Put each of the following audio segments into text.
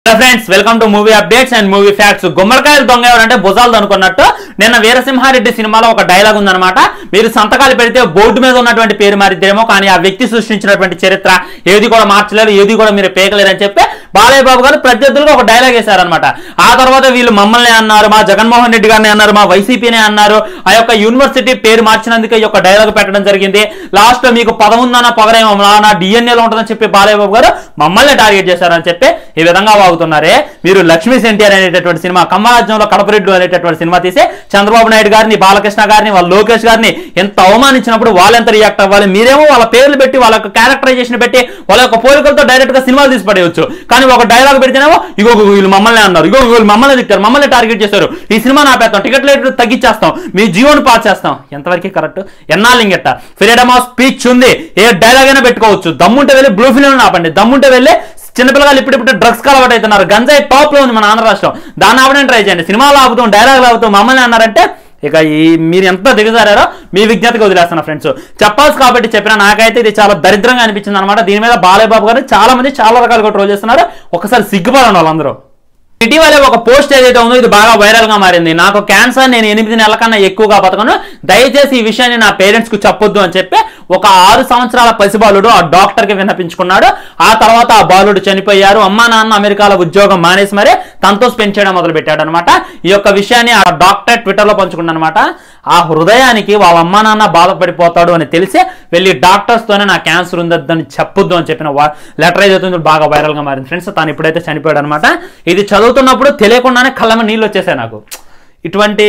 hello friends welcome to movie updates and movie facts గుమ్మడికాయలు దొంగ ఎవరంటే భుజాలు అనుకున్నట్టు నిన్న వీరసింహారెడ్డి సినిమాలో ఒక డైలాగ్ ఉందన్నమాట మీరు సంతకాలు పెడితే బోర్డు మీద ఉన్నటువంటి పేరు మారిద్దేమో కానీ ఆ వ్యక్తి సృష్టించినటువంటి చరిత్ర ఏది కూడా మార్చలేరు ఏది కూడా మీరు పేకలేరు అని చెప్పి బాలయ్య బాబు గారు ప్రత్యర్థులుగా ఒక డైలాగ్ వేశారనమాట ఆ తర్వాత వీళ్ళు మమ్మల్ని అన్నారు మా జగన్మోహన్ రెడ్డి గారిని అన్నారు మా వైసీపీనే అన్నారు ఆ యొక్క యూనివర్సిటీ పేరు మార్చినందుకు ఈ యొక్క డైలాగ్ పెట్టడం జరిగింది లాస్ట్ లో మీకు పదముందన్న పొగరేమో నా డిఎన్ఏలో ఉంటుందని చెప్పి బాలయ్య బాబు గారు మమ్మల్ని టార్గెట్ చేశారని చెప్పి ఈ విధంగా వాగుతున్నారే మీరు లక్ష్మీ ఎన్టీఆర్ అనేటటువంటి సినిమా కమ్మరాజ్యంలో కడపరెడ్డి అనేటటువంటి సినిమా తీసి చంద్రబాబు నాయుడు గారిని బాలకృష్ణ గారిని వాళ్ళ లోకేష్ గారిని ఎంత అవమానించినప్పుడు వాళ్ళు ఎంత రియాక్ట్ అవ్వాలి మీరేమో వాళ్ళ పేర్లు పెట్టి వాళ్ళ యొక్క క్యారెక్టరైజేషన్ పెట్టి వాళ్ళ యొక్క పోలికలతో డైరెక్ట్ గా సినిమాలు తీసి పడేయచ్చు కానీ ఒక డైలాగ్ పెడితేనేమో ఇగో ఇగో వీళ్ళు మమ్మల్ని అన్నారు ఇగో వీళ్ళు మమ్మల్ని తిట్టారు మమ్మల్ని టార్గెట్ చేశారు ఈ సినిమా ఆపేస్తాం టికెట్ రేట్ తగ్గించేస్తాం మీ జీవోని పాస్ చేస్తాం ఎంతవరకు కరెక్ట్ ఎన్నాళ్ళు ఇంకెట్ట ఫ్రీడమ్ ఆఫ్ స్పీచ్ ఉంది ఏ డైలాగ్ అయినా పెట్టుకోవచ్చు దమ్ముంటే వెళ్ళి బ్లూ ఫిల్మ్ ఆపండి దమ్ముంటే వెళ్ళి చిన్నపిల్లలు ఇప్పుడిప్పుడు డ్రగ్స్ అలవాటు అవుతున్నారు గంజాయి టాప్ లో ఉంది మన ఆంధ్ర రాష్ట్రం దాన్ని ఆపడం ట్రై చేయండి సినిమాలు ఆపుతాం డైలాగ్ ఆపుతాం మమ్మల్ని అన్నారంటే ఇక ఈ మీరు ఎంత దిగజారారో మీ విజ్ఞతగా వదిలేస్తున్నా ఫ్రెండ్స్ చెప్పాల్సి కాబట్టి చెప్పిన నాకైతే ఇది చాలా దరిద్రంగా అనిపించింది అనమాట దీని మీద బాలయ్య బాబు గారు చాలా మంది చాలా రకాలుగా ట్రోల్ చేస్తున్నారు ఒకసారి సిగ్గుపడండి వాళ్ళందరూ ఇటీవలే ఒక పోస్ట్ ఏదైతే ఉందో ఇది బాగా వైరల్ గా మారింది నాకు క్యాన్సర్ నేను ఎనిమిది నెలల కన్నా ఎక్కువగా బతకను దయచేసి ఈ విషయాన్ని నా పేరెంట్స్ కు చెప్పొద్దు అని చెప్పి ఒక ఆరు సంవత్సరాల పసిబాలుడు ఆ డాక్టర్ కి విన్నపించుకున్నాడు ఆ తర్వాత ఆ బాలుడు చనిపోయారు అమ్మా నాన్న అమెరికాలో ఉద్యోగం మానేసి మరే తనతో స్పెండ్ చేయడం మొదలు పెట్టాడు అనమాట ఈ యొక్క విషయాన్ని ఆ డాక్టర్ ట్విట్టర్ లో పంచుకున్నాడు అనమాట ఆ హృదయానికి వాళ్ళ అమ్మా నాన్న బాధపడిపోతాడు అని తెలిసి వెళ్ళి డాక్టర్స్ తోనే నా క్యాన్సర్ ఉందని చెప్పొద్దు అని చెప్పిన లెటర్ ఏదైతే ఉందో బాగా వైరల్ గా మారింది ఫ్రెండ్స్ తను ఇప్పుడైతే చనిపోయాడు అనమాట ఇది చదువుతున్నప్పుడు తెలియకుండానే కళ్ళమ నీళ్ళు వచ్చేసాయి నాకు ఇటువంటి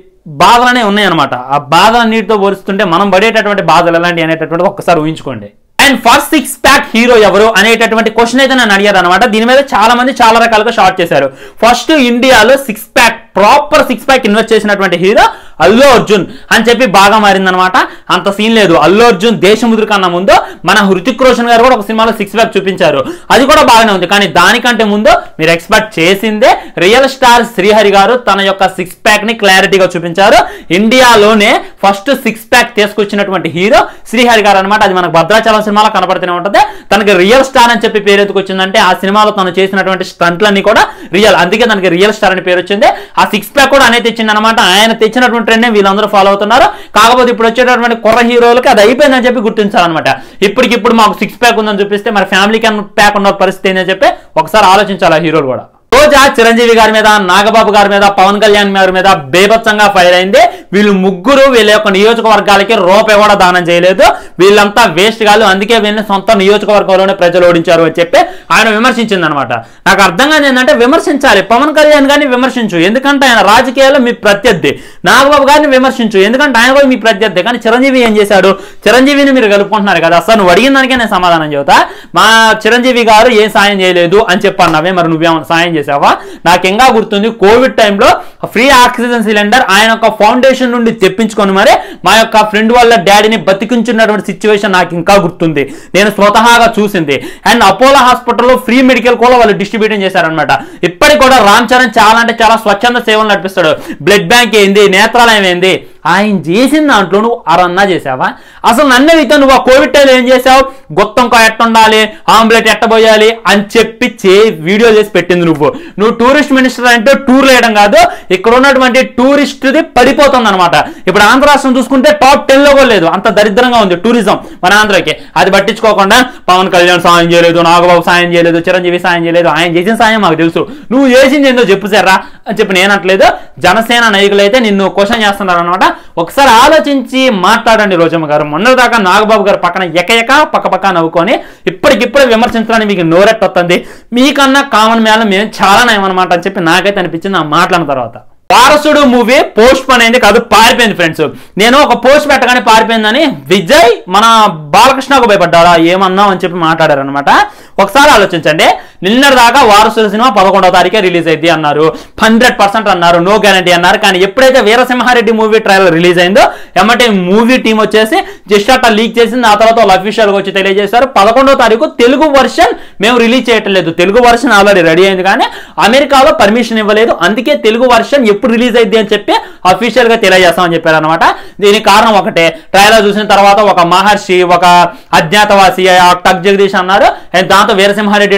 బాధలనే ఉన్నాయన్నమాట ఆ బాధలన్నిటితో పోలుస్తుంటే మనం పడేటటువంటి బాధలు ఎలాంటి అనేటటువంటి ఒక్కసారి ఊహించుకోండి and first six pack hero ఎవరు అనేటటువంటి క్వశ్చన్ అయితే నన్ను అడిగారు అనమాట దీని మీద చాలా మంది చాలా రకాలుగా షార్ట్ చేశారు ఫస్ట్ ఇండియాలో six pack proper six pack invest చేసినటువంటి హీరో అల్లు అర్జున్ అని చెప్పి బాగా మారిందనమాట అంత సీన్ లేదు అల్లు అర్జున్ దేశముద్ర కన్నా ముందు మన హృతిక్ రోషన్ గారు కూడా ఒక సినిమాలో సిక్స్ ప్యాక్ చూపించారు అది కూడా బాగానే ఉంది కానీ దానికంటే ముందు మీరు ఎక్స్పెక్ట్ చేసిందే రియల్ స్టార్ శ్రీహరి గారు తన యొక్క సిక్స్ ప్యాక్ ని క్లారిటీగా చూపించారు ఇండియాలోనే ఫస్ట్ సిక్స్ ప్యాక్ తీసుకొచ్చినటువంటి హీరో శ్రీహరి గారు అనమాట అది మనకు భద్రాచలం సినిమాలో కనపడుతూనే ఉంటుంది తనకి రియల్ స్టార్ అని చెప్పి పేరు ఎందుకు వచ్చిందంటే ఆ సినిమాలో తను చేసినటువంటి స్టంట్లన్నీ కూడా రియల్ అందుకే తనకి రియల్ స్టార్ అని పేరు వచ్చింది ఆ సిక్స్ ప్యాక్ కూడా అనేది తెచ్చింది అనమాట ఆయన తెచ్చినటువంటి ట్రెండ్ వీళ్ళందరూ ఫాలో అవుతున్నారు కాకపోతే ఇప్పుడు వచ్చేటటువంటి కుర్ర హీరోలకి అది అయిపోయిందని చెప్పి గుర్తించాలన్నమాట ఇప్పటికిప్పుడు మాకు సిక్స్ ప్యాక్ ఉందని చూపిస్తే మరి ఫ్యామిలీకి ప్యాక్ ఉన్న పరిస్థితి ఏంటని చెప్పి ఒకసారి ఆలోచించాలి ఆ హీరోలు కూడా రోజా చిరంజీవి గారి మీద నాగబాబు గారి మీద పవన్ కళ్యాణ్ గారి మీద బేభత్సంగా ఫైర్ అయింది వీళ్ళు ముగ్గురు వీళ్ళ యొక్క నియోజకవర్గాలకి రూపాయి కూడా దానం చేయలేదు వీళ్ళంతా వేస్ట్ కాదు అందుకే వీళ్ళని సొంత నియోజకవర్గంలోనే ప్రజలు ఓడించారు అని చెప్పి ఆయన విమర్శించింది అనమాట నాకు అర్థం కాదు ఏంటంటే విమర్శించాలి పవన్ కళ్యాణ్ గారిని విమర్శించు ఎందుకంటే ఆయన రాజకీయాల్లో మీ ప్రత్యర్థి నాగబాబు గారిని విమర్శించు ఎందుకంటే ఆయన కూడా మీ ప్రత్యర్థి కానీ చిరంజీవి ఏం చేశాడు చిరంజీవిని మీరు కలుపుకుంటున్నారు కదా అసలు నువ్వు అడిగిన దానికే నేను సమాధానం చెబుతా మా చిరంజీవి గారు ఏం సాయం చేయలేదు అని చెప్పి అన్నావే మరి నువ్వేమైనా సాయం చేసావా నాకు ఇంకా గుర్తుంది కోవిడ్ టైంలో ఫ్రీ ఆక్సిజన్ సిలిండర్ ఆయన యొక్క ఫౌండేషన్ నుండి తెప్పించుకొని మరి మా యొక్క ఫ్రెండ్ వాళ్ళ డాడీని బతికించున్నటువంటి సిచ్యువేషన్ నాకు ఇంకా గుర్తుంది నేను స్వతహాగా చూసింది అండ్ అపోలో హాస్పిటల్లో ఫ్రీ మెడికల్ కూడా వాళ్ళు డిస్ట్రిబ్యూషన్ చేశారనమాట ఇప్పటికి కూడా రామ్ చరణ్ చాలా అంటే చాలా స్వచ్ఛంద సేవలు నడిపిస్తాడు బ్లడ్ బ్యాంక్ ఏంది నేత్రాలయం ఏంది ఆయన చేసిన దాంట్లో నువ్వు అరన్నా చేసావా అసలు నన్ను అయితే నువ్వు ఆ కోవిడ్ టైంలో ఏం చేసావు గొత్తంకా ఎట్ట ఉండాలి ఆమ్లెట్ ఎట్టబోయాలి అని చెప్పి చే వీడియో చేసి పెట్టింది నువ్వు నువ్వు టూరిస్ట్ మినిస్టర్ అంటే టూర్ వేయడం కాదు ఇక్కడ ఉన్నటువంటి టూరిస్ట్ది పడిపోతుంది అనమాట ఇప్పుడు ఆంధ్ర రాష్ట్రం చూసుకుంటే టాప్ టెన్ లో కూడా లేదు అంత దరిద్రంగా ఉంది టూరిజం మన ఆంధ్రకి అది పట్టించుకోకుండా పవన్ కళ్యాణ్ సాయం చేయలేదు నాగబాబు సాయం చేయలేదు చిరంజీవి సాయం చేయలేదు ఆయన చేసిన సాయం మాకు తెలుసు నువ్వు చేసింది ఏందో చెప్పు సర్రా అని చెప్పి నేను అనట్లేదు జనసేన నాయకులు అయితే నిన్ను క్వశ్చన్ చేస్తున్నారు అనమాట ఒకసారి ఆలోచించి మాట్లాడండి రోజమ్మ గారు మొన్నటిదాకా నాగబాబు గారు పక్కన ఎకయక పక్క పక్క నవ్వుకొని ఇప్పటికిప్పుడు విమర్శించడానికి మీకు నోరెట్టొస్తుంది మీకన్నా కామన్ మేళ మేము చాలా నయమన్నమాట అని చెప్పి నాకైతే అనిపించింది ఆ మాట్లాడిన తర్వాత వారసుడు మూవీ పోస్ట్ పోన్ అయింది కాదు పారిపోయింది ఫ్రెండ్స్ నేను ఒక పోస్ట్ పెట్టగానే పారిపోయిందని విజయ్ మన బాలకృష్ణకు భయపడ్డాడా ఏమన్నావు అని చెప్పి మాట్లాడారు అనమాట ఒకసారి ఆలోచించండి నిన్నటి దాకా వారసుడు సినిమా పదకొండవ తారీఖే రిలీజ్ అయింది అన్నారు హండ్రెడ్ పర్సెంట్ అన్నారు నో గ్యారంటీ అన్నారు కానీ ఎప్పుడైతే వీరసింహారెడ్డి మూవీ ట్రైలర్ రిలీజ్ అయిందో ఎమ్మటే మూవీ టీం వచ్చేసి జస్ట్ అట్లా లీక్ చేసింది ఆ తర్వాత వాళ్ళు అఫీషియల్ గా వచ్చి తెలియజేశారు పదకొండవ తారీఖు తెలుగు వర్షన్ మేము రిలీజ్ చేయటం లేదు తెలుగు వర్షన్ ఆల్రెడీ రెడీ అయింది కానీ అమెరికాలో పర్మిషన్ ఇవ్వలేదు అందుకే తెలుగు వర్షన్ ఎప్పుడు రిలీజ్ అయింది అని చెప్పి అఫీషియల్ గా తెలియజేస్తామని చెప్పారు అనమాట దీనికి కారణం ఒకటే ట్రైలర్ చూసిన తర్వాత ఒక మహర్షి ఒక అజ్ఞాతవాసి ఆ టక్ జగదీష్ అన్నారు అండ్ దాంతో వీరసింహారెడ్డి ట్రైలర్ చూసి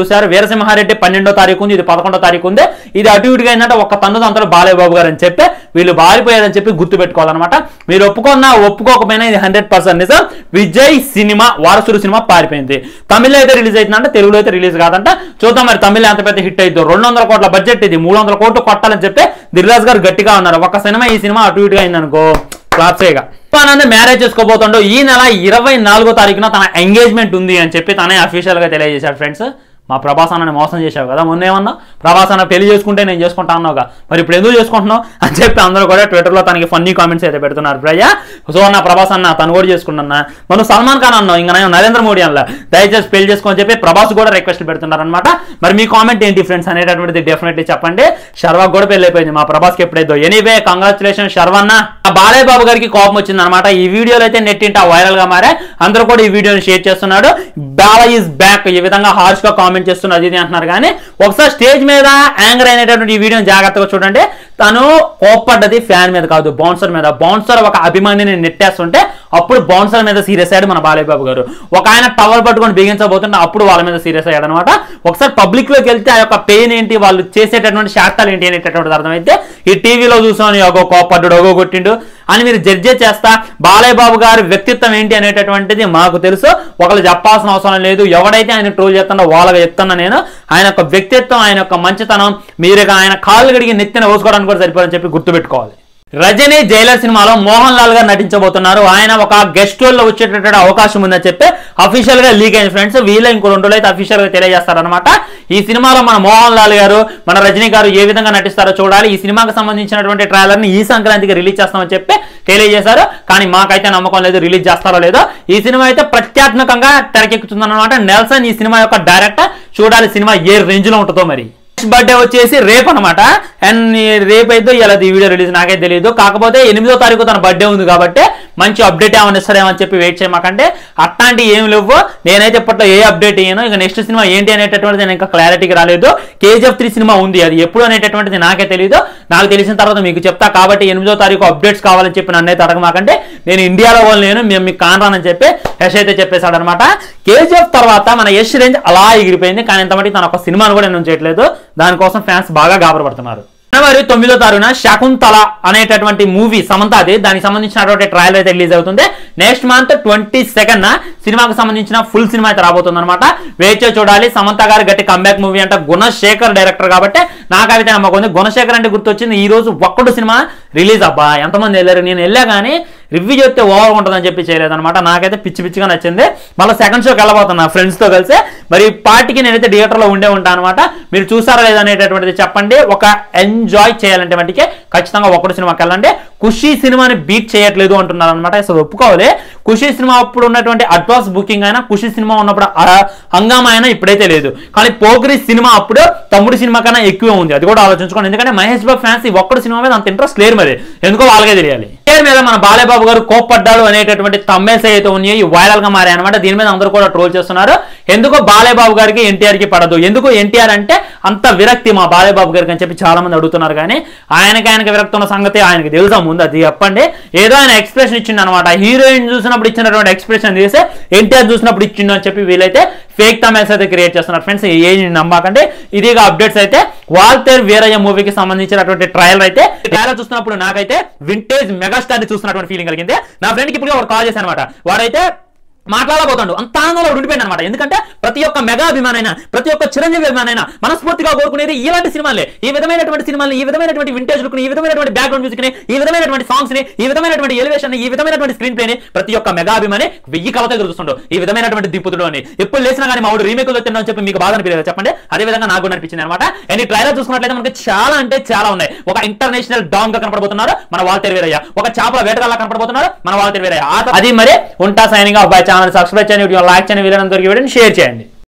చూశారు వీరసింహారెడ్డి పన్నెండో తారీఖు ఉంది ఇది పదకొండో తారీఖు ఉంది ఇది అటు ఇటుగా ఏంటంటే ఒక తన్ను తంతలు బాలయ్య బాబు గారు అని చెప్పి వీళ్ళు బారిపోయారని చెప్పి గుర్తు పెట్టుకోవాలన్నమాట మీరు ఒప్పుకున్నా ఒప్పుకోకపోయినా ఇది హండ్రెడ్ పర్సెంట్ నిజం విజయ్ సినిమా వారసుడు సినిమా పారిపోయింది తమిళ అయితే రిలీజ్ అవుతుందంటే తెలుగులో అయితే రిలీజ్ కాదంట చూద్దాం మరి తమిళ ఎంత పెద్ద హిట్ అవుతుందో రెండు వందల కోట్ల బడ్జెట్ ఇది మూడు వందల కోట్లు కొట్టాలని చెప్తే దిల్రాజ్ గారు గట్టిగా ఉన్నారు ఒక సినిమా ఈ సినిమా అటు ఇటుగా అయిందనుకో క్లాప్సేగా ఆనంద్ మ్యారేజ్ చేసుకోబోతుండో ఈ నెల ఇరవై నాలుగో తారీఖున తన ఎంగేజ్మెంట్ ఉంది అని చెప్పి తనే అఫీషియల్ గా తెలియజేశాడు ఫ్రెండ్స్ మా ప్రభాస్ అన్నని మోసం చేశావు కదా మొన్నేమన్నా ప్రభాస్ అన్న పెళ్లి చేసుకుంటే నేను చేసుకుంటా అన్నావుగా మరి ఇప్పుడు ఎందుకు చేసుకుంటున్నావు అని చెప్పి అందరూ కూడా ట్విట్టర్లో తనకి ఫన్నీ కామెంట్స్ అయితే పెడుతున్నారు బ్రయ్య సో అన్న ప్రభాస్ అన్న తను కూడా చేసుకున్నా మనం సల్మాన్ ఖాన్ అన్నావు ఇంకా నేను నరేంద్ర మోడీ అన్న దయచేసి పెళ్లి చేసుకోని చెప్పి ప్రభాస్ కూడా రిక్వెస్ట్ పెడుతున్నారు అనమాట మరి మీ కామెంట్ ఏంటి ఫ్రెండ్స్ అనేటటువంటిది డెఫినెట్లీ చెప్పండి శర్వాకి కూడా పెళ్లి అయిపోయింది మా ప్రభాస్కి ఎప్పుడైతే ఎనీవే కంగ్రాచులేషన్ శర్వన్న ఆ బాలయ్య బాబు గారికి కోపం వచ్చింది అనమాట ఈ వీడియోలో అయితే నెట్ ఇంట వైరల్ గా మారే అందరూ కూడా ఈ వీడియోని షేర్ చేస్తున్నాడు బాల ఈజ్ బ్యాక్ ఈ విధంగా హార్ష్ గా కామెంట్ చేస్తున్నారు ఇది అంటున్నారు కానీ ఒకసారి స్టేజ్ మీద యాంగర్ అయినటువంటి ఈ వీడియోని జాగ్రత్తగా చూడండి తను కోప్పడ్డది ఫ్యాన్ మీద కాదు బౌన్సర్ మీద బౌన్సర్ ఒక అభిమానిని నెట్టేస్తుంటే అప్పుడు బౌన్సర్ మీద సీరియస్ అయ్యాడు మన బాలయ్య బాబు గారు ఒక ఆయన టవర్ పట్టుకొని బిగించబోతుంటే అప్పుడు వాళ్ళ మీద సీరియస్ అయ్యాడు అనమాట ఒకసారి పబ్లిక్ లోకి వెళ్తే ఆ యొక్క పెయిన్ ఏంటి వాళ్ళు చేసేటటువంటి శాస్త్రాలు ఏంటి అనేటటువంటిది అర్థమైతే ఈ టీవీలో చూసాను ఒగో కోపడ్డాడు ఒగో కొట్టిండు అని మీరు జడ్జే చేస్తా బాలయ్య బాబు గారి వ్యక్తిత్వం ఏంటి అనేటటువంటిది మాకు తెలుసు ఒకళ్ళు చెప్పాల్సిన అవసరం లేదు ఎవడైతే ఆయన ట్రోల్ చేస్తుండో వాళ్ళకి చెప్తున్నా నేను ఆయన యొక్క వ్యక్తిత్వం ఆయన యొక్క మంచితనం మీరు ఇక ఆయన కాళ్ళు గడిగి నెత్తిన వేసుకోవడానికి కూడా సరిపోదని చెప్పి గుర్తుపెట్టుకోవాలి రజనీ జైలర్ సినిమాలో మోహన్ లాల్ గారు నటించబోతున్నారు ఆయన ఒక గెస్ట్ రోల్ లో వచ్చేటటువంటి అవకాశం ఉందని చెప్పి అఫీషియల్ గా లీక్ అయింది ఫ్రెండ్స్ వీళ్ళు ఇంకో రెండు రోజులు అయితే అఫీషియల్ గా తెలియజేస్తారనమాట ఈ సినిమాలో మన మోహన్ లాల్ గారు మన రజనీ గారు ఏ విధంగా నటిస్తారో చూడాలి ఈ సినిమాకి సంబంధించినటువంటి ట్రైలర్ ని ఈ సంక్రాంతికి రిలీజ్ చేస్తామని చెప్పి తెలియజేశారు కానీ మాకైతే నమ్మకం లేదు రిలీజ్ చేస్తారో లేదో ఈ సినిమా అయితే ప్రత్యాత్మకంగా తెరకెక్కుతుందన్నమాట నెల్సన్ ఈ సినిమా యొక్క డైరెక్టర్ చూడాలి సినిమా ఏ రేంజ్ లో ఉంటుందో మరి నెక్స్ట్ బర్త్డే వచ్చేసి రేపు అనమాట అండ్ రేపు అయితే ఇలా ఈ వీడియో రిలీజ్ నాకైతే తెలియదు కాకపోతే ఎనిమిదో తారీఖు తన బర్త్డే ఉంది కాబట్టి మంచి అప్డేట్ ఏమైనా ఇస్తారేమో అని చెప్పి వెయిట్ చేయమాకంటే అట్లాంటి ఏం లేవు నేనైతే ఇప్పట్లో ఏ అప్డేట్ అయ్యాను ఇక నెక్స్ట్ సినిమా ఏంటి అనేటటువంటిది నేను ఇంకా క్లారిటీకి రాలేదు కేజీఎఫ్ త్రీ సినిమా ఉంది అది ఎప్పుడు అనేటటువంటిది నాకే తెలియదు నాకు తెలిసిన తర్వాత మీకు చెప్తా కాబట్టి ఎనిమిదో తారీఖు అప్డేట్స్ కావాలని చెప్పి నన్ను అయితే అడగమాకంటే నేను ఇండియాలో వాళ్ళు నేను మేము మీకు కానరానని చెప్పి యశ్ అయితే చెప్పేశాడు అనమాట కేజీఎఫ్ తర్వాత మన యశ్ రేంజ్ అలా ఎగిరిపోయింది కానీ ఇంతమటి తన ఒక సినిమాను కూడా నేను చేయట్లేదు దానికోసం ఫ్యాన్స్ బాగా గాబరపడుతున్నారు జనవరి తొమ్మిదో తారీఖున శకుంతల అనేటటువంటి మూవీ సమంతాది దానికి సంబంధించినటువంటి ట్రయల్ అయితే రిలీజ్ అవుతుంది నెక్స్ట్ మంత్ ట్వంటీ సెకండ్ సినిమాకు సంబంధించిన ఫుల్ సినిమా అయితే రాబోతుంది అనమాట వేచే చూడాలి సమంత గారి గట్టి కంబ్యాక్ మూవీ అంటే గుణశేఖర్ డైరెక్టర్ కాబట్టి నాకు అయితే నమ్మకం ఉంది గుణశేఖర్ అంటే గుర్తొచ్చింది ఈ రోజు ఒక్కడు సినిమా రిలీజ్ అబ్బా ఎంతమంది వెళ్ళారు నేను వెళ్ళా కానీ రివ్యూ చెప్తే ఓవర్ ఉంటుందని చెప్పి చేయలేదన్నమాట నాకైతే పిచ్చి పిచ్చిగా నచ్చింది మళ్ళీ సెకండ్ షోకి వెళ్ళబోతున్నా ఫ్రెండ్స్తో కలిసి మరి పార్టీకి నేనైతే థియేటర్లో ఉండే ఉంటాను అనమాట మీరు చూసారా లేదా అనేటటువంటిది చెప్పండి ఒక ఎంజాయ్ చేయాలంటే మటుకే ఖచ్చితంగా ఒకటి సినిమాకి వెళ్ళండి ఖుషి సినిమాని బీట్ చేయట్లేదు అంటున్నారు అనమాట అసలు ఒప్పుకోవాలి ఖుషి సినిమా అప్పుడు ఉన్నటువంటి అడ్వాన్స్ బుకింగ్ అయినా ఖుషి సినిమా ఉన్నప్పుడు ఆ హంగామా అయినా ఇప్పుడైతే లేదు కానీ పోగ్రి సినిమా అప్పుడు తమ్ముడు సినిమా కన్నా ఎక్కువ ఉంది అది కూడా ఆలోచించుకోండి ఎందుకంటే మహేష్ బాబు ఫ్యాన్స్ ఈ ఒక్కడు సినిమా మీద అంత ఇంట్రెస్ట్ లేరు మరి ఎందుకో వాళ్ళకే తెలియాలి పేరు మీద మన బాలయ్యబాబు గారు కోప్పడ్డాడు అనేటటువంటి తమ్మేస్ అయితే ఉన్నాయి ఈ వైరల్ గా మారాయి అనమాట దీని మీద అందరూ కూడా ట్రోల్ చేస్తున్నారు ఎందుకో బాలయ్యబాబు గారికి ఎన్టీఆర్ కి పడదు ఎందుకు ఎన్టీఆర్ అంటే అంత విరక్తి మా బాలయ్యబాబు గారికి అని చెప్పి చాలా మంది అడుగుతున్నారు కానీ ఆయనకి ఆయనకి విరక్తి ఉన్న సంగతి ఆయనకి తెలుసా ముందు అది చెప్పండి ఏదో ఆయన ఎక్స్ప్రెషన్ ఇచ్చిండు అనమాట హీరోయిన్ చూసినప్పుడు ఇచ్చినటువంటి ఎక్స్ప్రెషన్ చేసి ఎన్టీఆర్ చూసినప్పుడు ఇచ్చిండు అని చెప్పి వీలైతే ఫేక్ తమేస్ అయితే క్రియేట్ చేస్తున్నారు ఫ్రెండ్స్ ఏం నమ్మకండి ఇదిగా అప్డేట్స్ అయితే వాల్తేర్ వీరయ్య మూవీకి సంబంధించినటువంటి ట్రయల్ అయితే ట్రయల్ చూస్తున్నప్పుడు నాకైతే వింటేజ్ మెగాస్టార్ ని చూస్తున్నటువంటి ఫీలింగ్ కలిగింది నా ఫ్రెండ్ కి ఇప్పుడు ఒక కాల్ చేశాను అనమాట వాడైతే మాట్లాడబోతాడు అంత ఆనందంలో ఉండిపోయింది అనమాట ఎందుకంటే ప్రతి ఒక్క మెగా అభిమానైనా ప్రతి ఒక్క చిరంజీవి అభిమానైనా మనస్ఫూర్తిగా కోరుకునేది ఇలాంటి సినిమాలే ఈ విధమైనటువంటి సినిమాలు ఈ విధమైనటువంటి వింటేజ్ లుక్ ని ఈ విధమైనటువంటి బ్యాక్గ్రౌండ్ మ్యూజిక్ ని ఈ విధమైనటువంటి సాంగ్స్ ని ఈ విధమైనటువంటి ఎలివేషన్ ని ఈ విధమైనటువంటి స్క్రీన్ ప్లే ని ప్రతి ఒక్క మెగా అభిమాని వెయ్యి కలతో చూస్తుండో ఈ విధమైనటువంటి దింపుతుడు అని ఎప్పుడు లేచినా కానీ మా వాడు రీమేక్ వచ్చిందని చెప్పి మీకు బాధ అనిపించలేదు చెప్పండి అదే విధంగా నాకు కూడా అనిపించింది అనమాట అండ్ ఈ ట్రైలర్ చూసుకున్నట్లయితే మనకి చాలా అంటే చాలా ఉన్నాయి ఒక ఇంటర్నేషనల్ డాన్ గా కనపడబోతున్నారు మన వాల్తేరు వీరయ్య ఒక చేపల వేటగాళ్ళ కనపడబోతున్నారు మన వాల్తేరు వీరయ్య ఆ- అది మరి ఉంటా signing off bye channel subscribe చేయండి వీడియో లైక్ చేయండి వీలైనంత వరకు వీడియోని షేర్ చేయండి